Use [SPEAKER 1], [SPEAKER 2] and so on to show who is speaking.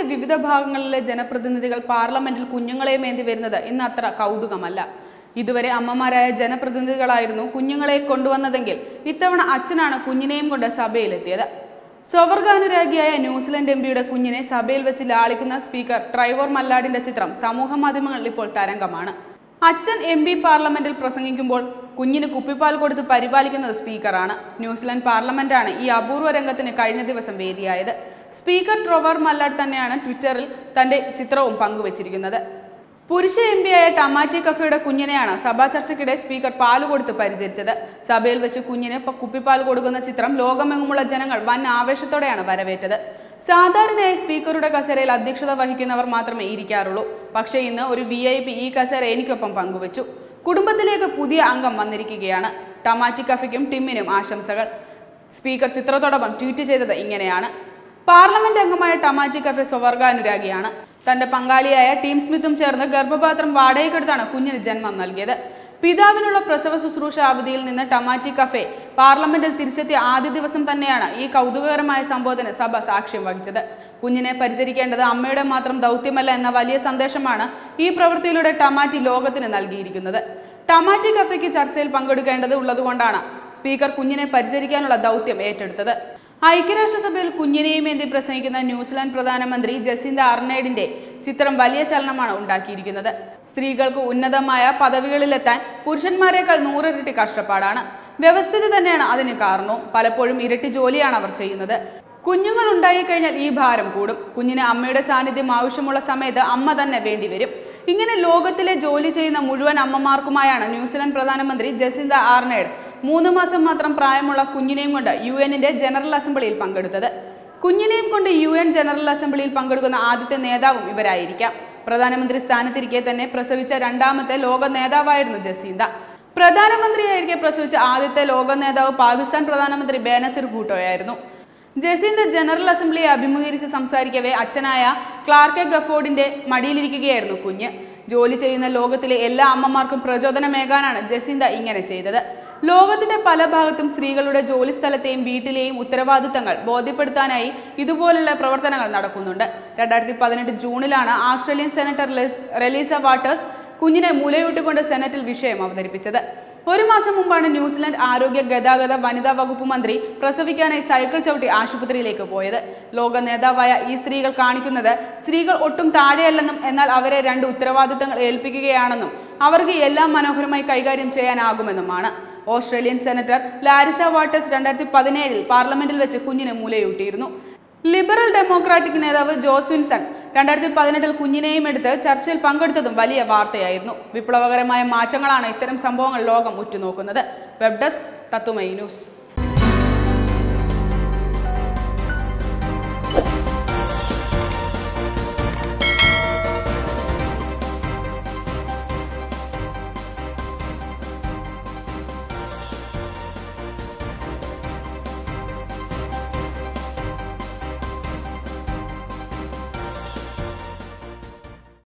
[SPEAKER 1] ലോകത്തിന്റെ വിവിധ ഭാഗങ്ങളിലെ ജനപ്രതിനിധികൾ പാർലമെന്റിൽ കുഞ്ഞുങ്ങളെയും ഏന്തി വരുന്നത് ഇന്ന് അത്ര കൗതുകമല്ല ഇതുവരെ അമ്മമാരായ ജനപ്രതിനിധികളായിരുന്നു കുഞ്ഞുങ്ങളെ കൊണ്ടുവന്നതെങ്കിൽ ഇത്തവണ അച്ഛനാണ് കുഞ്ഞിനെയും കൊണ്ട് സഭയിലെത്തിയത് സ്വവർഗാനുരാഗിയായ ന്യൂസിലൻഡ് എം പിയുടെ കുഞ്ഞിനെ സഭയിൽ വെച്ച് ലാളിക്കുന്ന സ്പീക്കർ ട്രൈവോർ മല്ലാഡിന്റെ ചിത്രം സമൂഹ മാധ്യമങ്ങളിൽ ഇപ്പോൾ തരംഗമാണ് അച്ഛൻ എം പി പാർലമെന്റിൽ പ്രസംഗിക്കുമ്പോൾ കുഞ്ഞിന് കുപ്പിപ്പാൽ കൊടുത്ത് പരിപാലിക്കുന്നത് സ്പീക്കറാണ് ന്യൂസിലൻഡ് പാർലമെന്റാണ് ഈ അപൂർവ രംഗത്തിന് കഴിഞ്ഞ ദിവസം വേദിയായത് സ്പീക്കർ ട്രോവർ മല്ലാഡ് തന്നെയാണ് ട്വിറ്ററിൽ തന്റെ ചിത്രവും പങ്കുവച്ചിരിക്കുന്നത് പുരുഷ എം പിയായ ടമാറ്റി കഫയുടെ കുഞ്ഞിനെയാണ് സഭാ ചർച്ചയ്ക്കിടെ സ്പീക്കർ പാല് കൊടുത്ത് പരിചരിച്ചത് സഭയിൽ വെച്ച് കുഞ്ഞിന് പ- കുപ്പിപ്പാൽ കൊടുക്കുന്ന ചിത്രം ലോകമെങ്ങുമുള്ള ജനങ്ങൾ വൻ ആവേശത്തോടെയാണ് വരവേറ്റത് സാധാരണയായി സ്പീക്കറുടെ കസേരയിൽ അധ്യക്ഷത വഹിക്കുന്നവർ മാത്രമേ ഇരിക്കാറുള്ളൂ പക്ഷേ ഇന്ന് ഒരു വി ഐ പി ഈ കസേര എനിക്കൊപ്പം പങ്കുവച്ചു കുടുംബത്തിലേക്ക് പുതിയ അംഗം വന്നിരിക്കുകയാണ് ടമാറ്റി കഫയ്ക്കും ടിമ്മിനും ആശംസകൾ സ്പീക്കർ ചിത്രത്തോടൊപ്പം ട്വീറ്റ് ചെയ്തത് ഇങ്ങനെയാണ് പാർലമെന്റ് അംഗമായ ടമാറ്റി കഫെ സ്വവർഗാനുരാഗിയാണ് തന്റെ പങ്കാളിയായ ടീം സ്മിത്തും ചേർന്ന് ഗർഭപാത്രം വാടകയ്ക്കെടുത്താണ് കുഞ്ഞിന് ജന്മം നൽകിയത് പിതാവിനുള്ള പ്രസവ ശുശ്രൂഷ അവധിയിൽ നിന്ന് ടമാറ്റി കഫെ പാർലമെന്റിൽ തിരിച്ചെത്തിയ ആദ്യ ദിവസം തന്നെയാണ് ഈ കൗതുകകരമായ സംഭവത്തിന് സഭ സാക്ഷ്യം വഹിച്ചത് കുഞ്ഞിനെ പരിചരിക്കേണ്ടത് അമ്മയുടെ മാത്രം ദൗത്യമല്ല എന്ന വലിയ സന്ദേശമാണ് ഈ പ്രവൃത്തിയിലൂടെ ടമാറ്റി ലോകത്തിന് നൽകിയിരിക്കുന്നത് ടമാറ്റി കഫയ്ക്ക് ചർച്ചയിൽ പങ്കെടുക്കേണ്ടത് ഉള്ളതുകൊണ്ടാണ് സ്പീക്കർ കുഞ്ഞിനെ പരിചരിക്കാനുള്ള ദൗത്യം ഏറ്റെടുത്തത് ഐക്യരാഷ്ട്രസഭയിൽ കുഞ്ഞിനെയും ഏന്തി പ്രസംഗിക്കുന്ന ന്യൂസിലാൻഡ് പ്രധാനമന്ത്രി ജസിന്ത അർണേഡിന്റെ ചിത്രം വലിയ ചലനമാണ് ഉണ്ടാക്കിയിരിക്കുന്നത് സ്ത്രീകൾക്ക് ഉന്നതമായ പദവികളിലെത്താൻ പുരുഷന്മാരെക്കാൾ നൂറിരട്ടി കഷ്ടപ്പാടാണ് വ്യവസ്ഥിതി തന്നെയാണ് അതിന് കാരണവും പലപ്പോഴും ഇരട്ടി ജോലിയാണ് അവർ ചെയ്യുന്നത് കുഞ്ഞുങ്ങൾ ഉണ്ടായിക്കഴിഞ്ഞാൽ ഈ ഭാരം കൂടും കുഞ്ഞിന് അമ്മയുടെ സാന്നിധ്യം ആവശ്യമുള്ള സമയത്ത് അമ്മ തന്നെ വേണ്ടിവരും ഇങ്ങനെ ലോകത്തിലെ ജോലി ചെയ്യുന്ന മുഴുവൻ അമ്മമാർക്കുമായാണ് ന്യൂസിലാൻഡ് പ്രധാനമന്ത്രി ജസിന്ത ആർണേഡ് മൂന്ന് മാസം മാത്രം പ്രായമുള്ള കുഞ്ഞിനെയും കൊണ്ട് യു എന്നിന്റെ ജനറൽ അസംബ്ലിയിൽ പങ്കെടുത്തത് കുഞ്ഞിനെയും കൊണ്ട് യു എൻ ജനറൽ അസംബ്ലിയിൽ പങ്കെടുക്കുന്ന ആദ്യത്തെ നേതാവും ഇവരായിരിക്കാം പ്രധാനമന്ത്രി സ്ഥാനത്തിരിക്കെ തന്നെ പ്രസവിച്ച രണ്ടാമത്തെ ലോക നേതാവായിരുന്നു ജസീന്ത പ്രധാനമന്ത്രിയായിരിക്കെ പ്രസവിച്ച ആദ്യത്തെ ലോക നേതാവ് പാകിസ്ഥാൻ പ്രധാനമന്ത്രി ബേനസിർ ഭൂട്ടോയായിരുന്നു ജസീന്ത ജനറൽ അസംബ്ലിയെ അഭിമുഖീകരിച്ച് സംസാരിക്കവേ അച്ഛനായ ക്ലാർക്ക് ഗഫോർഡിന്റെ മടിയിലിരിക്കുകയായിരുന്നു കുഞ്ഞ് ജോലി ചെയ്യുന്ന ലോകത്തിലെ എല്ലാ അമ്മമാർക്കും പ്രചോദനമേകാനാണ് ജസീന്ത ഇങ്ങനെ ചെയ്തത് ലോകത്തിന്റെ പല ഭാഗത്തും സ്ത്രീകളുടെ ജോലി സ്ഥലത്തെയും വീട്ടിലെയും ഉത്തരവാദിത്തങ്ങൾ ബോധ്യപ്പെടുത്താനായി ഇതുപോലുള്ള പ്രവർത്തനങ്ങൾ നടക്കുന്നുണ്ട് രണ്ടായിരത്തി പതിനെട്ട് ജൂണിലാണ് ആസ്ട്രേലിയൻ സെനറ്റർ ലെ- റെലീസ വാട്ടേഴ്സ് കുഞ്ഞിനെ മുലയൂട്ടിക്കൊണ്ട് സെനറ്റിൽ വിഷയം അവതരിപ്പിച്ചത് ഒരു മാസം മുമ്പാണ് ന്യൂസിലൻഡ് ആരോഗ്യ ഗതാഗത വനിതാ വകുപ്പ് മന്ത്രി പ്രസവിക്കാനായി സൈക്കിൾ ചവിട്ടി ആശുപത്രിയിലേക്ക് പോയത് ലോക നേതാവായ ഈ സ്ത്രീകൾ കാണിക്കുന്നത് സ്ത്രീകൾ ഒട്ടും താഴെയല്ലെന്നും എന്നാൽ അവരെ രണ്ട് ഉത്തരവാദിത്തങ്ങൾ ഏൽപ്പിക്കുകയാണെന്നും അവർക്ക് എല്ലാം മനോഹരമായി കൈകാര്യം ചെയ്യാനാകുമെന്നുമാണ് ഓസ്ട്രേലിയൻ സെനറ്റർ ലാരിസ വാട്ടേഴ്സ് രണ്ടായിരത്തി പതിനേഴിൽ പാർലമെന്റിൽ വെച്ച് കുഞ്ഞിന് മൂലയൂട്ടിയിരുന്നു ലിബറൽ ഡെമോക്രാറ്റിക് നേതാവ് ജോസ്വിൻസൺ രണ്ടായിരത്തി പതിനെട്ടിൽ കുഞ്ഞിനെയും എടുത്ത് ചർച്ചയിൽ പങ്കെടുത്തതും വലിയ വാർത്തയായിരുന്നു വിപ്ലവകരമായ മാറ്റങ്ങളാണ് ഇത്തരം സംഭവങ്ങൾ ലോകം ഉറ്റുനോക്കുന്നത് വെബ് ഡെസ്ക് തത്തുമൈ ന്യൂസ്